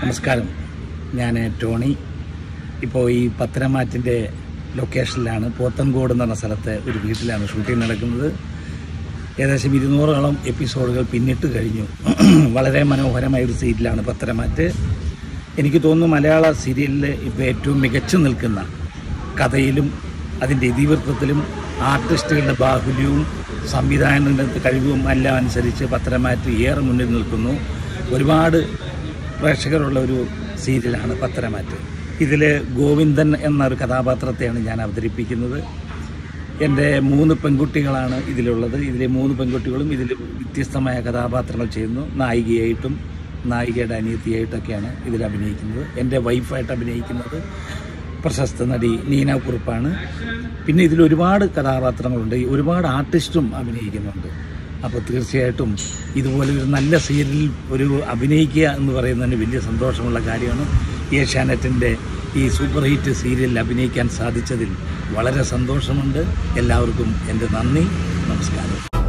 നമസ്കാരം ഞാൻ ടോണി ഇപ്പോൾ ഈ പത്തനമാറ്റിൻ്റെ ലൊക്കേഷനിലാണ് പോത്തൻകോട് എന്ന് പറഞ്ഞ സ്ഥലത്ത് ഒരു വീട്ടിലാണ് ഷൂട്ടിംഗ് നടക്കുന്നത് ഏകദേശം ഇരുന്നൂറോളം എപ്പിസോഡുകൾ പിന്നിട്ട് കഴിഞ്ഞു വളരെ മനോഹരമായ ഒരു സീരിയലാണ് പത്തനമാറ്റ് എനിക്ക് തോന്നുന്നു മലയാള സീരിയലിൽ ഇപ്പോൾ ഏറ്റവും മികച്ചു നിൽക്കുന്ന കഥയിലും അതിൻ്റെ ഇതിവൃത്തത്തിലും ആർട്ടിസ്റ്റുകളുടെ ബാഹുല്യവും സംവിധാനങ്ങളുടെ കഴിവും എല്ലാം അനുസരിച്ച് പത്തനമാറ്റ് ഏറെ മുന്നിൽ നിൽക്കുന്നു ഒരുപാട് പ്രേക്ഷകരുള്ള ഒരു സീരിയലാണ് പത്തനമാറ്റ് ഇതിൽ ഗോവിന്ദൻ എന്നൊരു കഥാപാത്രത്തെയാണ് ഞാൻ അവതരിപ്പിക്കുന്നത് എൻ്റെ മൂന്ന് പെൺകുട്ടികളാണ് ഇതിലുള്ളത് ഇതിലെ മൂന്ന് പെൺകുട്ടികളും ഇതിൽ വ്യത്യസ്തമായ കഥാപാത്രങ്ങൾ ചെയ്യുന്നു നായികയായിട്ടും നായികയുടെ അനിയത്തിയായിട്ടൊക്കെയാണ് ഇതിൽ അഭിനയിക്കുന്നത് എൻ്റെ വൈഫായിട്ട് അഭിനയിക്കുന്നത് പ്രശസ്ത നടി നീന കുറുപ്പാണ് പിന്നെ ഇതിൽ ഒരുപാട് കഥാപാത്രങ്ങളുണ്ട് ഒരുപാട് ആർട്ടിസ്റ്റും അഭിനയിക്കുന്നുണ്ട് അപ്പോൾ തീർച്ചയായിട്ടും ഇതുപോലെ ഒരു നല്ല സീരിയലിൽ ഒരു അഭിനയിക്കുക എന്ന് പറയുന്നതിന് വലിയ സന്തോഷമുള്ള കാര്യമാണ് ഏഷ്യാനെറ്റിൻ്റെ ഈ സൂപ്പർ ഹിറ്റ് സീരിയലിൽ അഭിനയിക്കാൻ സാധിച്ചതിൽ വളരെ സന്തോഷമുണ്ട് എല്ലാവർക്കും എൻ്റെ നന്ദി നമസ്കാരം